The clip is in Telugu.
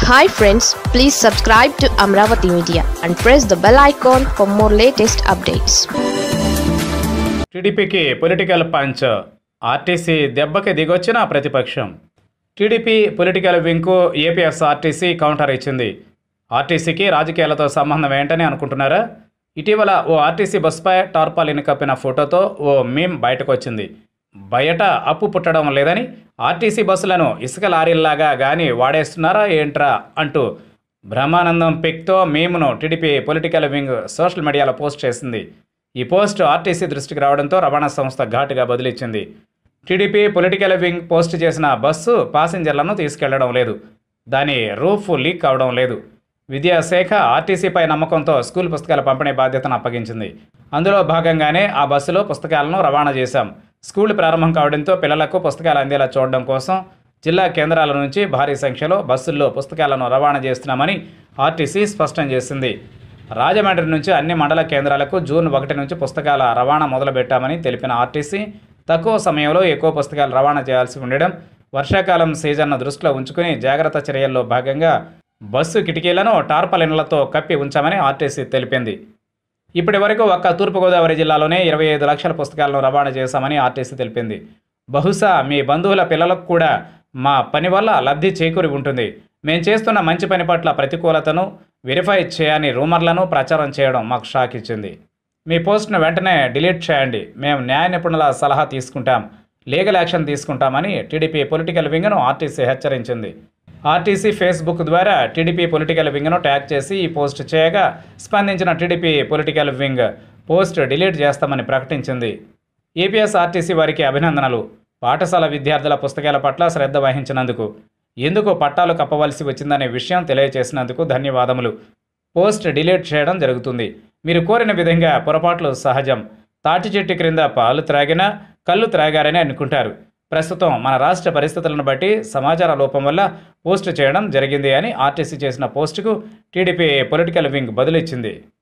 hi friends please subscribe to Amaravati media and press the bell icon for more latest updates టీడీపీకి పొలిటికల్ పంచ్ ఆర్టీసీ దెబ్బకి దిగొచ్చిన ప్రతిపక్షం టీడీపీ పొలిటికల్ వింగ్కు ఏపీఎస్ఆర్టీసీ కౌంటర్ ఇచ్చింది ఆర్టీసీకి రాజకీయాలతో సంబంధం ఏంటని అనుకుంటున్నారా ఇటీవల ఓ ఆర్టీసీ బస్సుపై టార్పాలిన్ కప్పిన ఫోటోతో ఓ మీమ్ బయటకు వచ్చింది బయట అప్పు పుట్టడం లేదని ఆర్టీసీ బస్సులను ఇసుక లారీల్లాగా గాని వాడేస్తున్నారా ఏంట్రా అంటూ బ్రహ్మానందం పిక్తో మీమ్ను టీడీపీ పొలిటికల్ వింగ్ సోషల్ మీడియాలో పోస్ట్ చేసింది ఈ పోస్ట్ ఆర్టీసీ దృష్టికి రావడంతో రవాణా సంస్థ ఘాటుగా బదిలిచ్చింది టీడీపీ పొలిటికల్ వింగ్ పోస్ట్ చేసిన బస్సు పాసింజర్లను తీసుకెళ్లడం లేదు దాని రూఫ్ లీక్ అవడం లేదు విద్యాశాఖ ఆర్టీసీపై నమ్మకంతో స్కూల్ పుస్తకాల పంపిణీ బాధ్యతను అప్పగించింది అందులో భాగంగానే ఆ బస్సులో పుస్తకాలను రవాణా చేశాం స్కూల్ ప్రారంభం కావడంతో పిల్లలకు పుస్తకాలు అందేలా చూడడం కోసం జిల్లా కేంద్రాల నుంచి భారీ సంఖ్యలో బస్సుల్లో పుస్తకాలను రవాణా చేస్తున్నామని ఆర్టీసీ స్పష్టం చేసింది రాజమండ్రి నుంచి అన్ని మండల కేంద్రాలకు జూన్ ఒకటి నుంచి పుస్తకాల రవాణా మొదలుపెట్టామని తెలిపిన ఆర్టీసీ తక్కువ సమయంలో ఎక్కువ పుస్తకాలు రవాణా చేయాల్సి ఉండడం వర్షాకాలం సీజన్ను దృష్టిలో ఉంచుకుని జాగ్రత్త చర్యల్లో భాగంగా బస్సు కిటికీలను టార్పలిన్లతో కప్పి ఉంచామని ఆర్టీసీ తెలిపింది ఇప్పటి వరకు ఒక్క తూర్పుగోదావరి జిల్లాలోనే ఇరవై ఐదు లక్షల పుస్తకాలను రవాణా చేశామని ఆర్టీసీ తెలిపింది బహుశా మీ బంధువుల పిల్లలకు కూడా మా పని వల్ల లబ్ధి చేకూరి ఉంటుంది మేము చేస్తున్న మంచి పని పట్ల ప్రతికూలతను వెరిఫై చేయని రూమర్లను ప్రచారం చేయడం మాకు షాక్ ఇచ్చింది మీ పోస్ట్ను వెంటనే డిలీట్ చేయండి మేము న్యాయ నిపుణుల సలహా తీసుకుంటాం లీగల్ యాక్షన్ తీసుకుంటామని టీడీపీ పొలిటికల్ వింగ్ను ఆర్టీసీ హెచ్చరించింది ఆర్టీసీ ఫేస్బుక్ ద్వారా టీడీపీ పొలిటికల్ వింగ్ను ట్యాగ్ చేసి ఈ పోస్ట్ చేయగా స్పందించిన TDP political wing post delete చేస్తామని ప్రకటించింది ఏపీఎస్ ఆర్టీసీ వారికి అభినందనలు పాఠశాల విద్యార్థుల పుస్తకాల పట్ల శ్రద్ధ వహించినందుకు ఎందుకు పట్టాలు కప్పవలసి వచ్చిందనే విషయం తెలియజేసినందుకు ధన్యవాదములు పోస్ట్ డిలీట్ చేయడం జరుగుతుంది మీరు కోరిన విధంగా పొరపాట్లు సహజం తాటి చెట్టు క్రింద పాలు త్రాగినా కళ్ళు త్రాగారని అనుకుంటారు ప్రస్తుతం మన రాష్ట్ర పరిస్థితులను బట్టి సమాచార లోపం వల్ల పోస్ట్ చేయడం జరిగింది అని ఆర్టీసీ చేసిన పోస్టుకు టీడీపీ పొలిటికల్ వింగ్ బదులిచ్చింది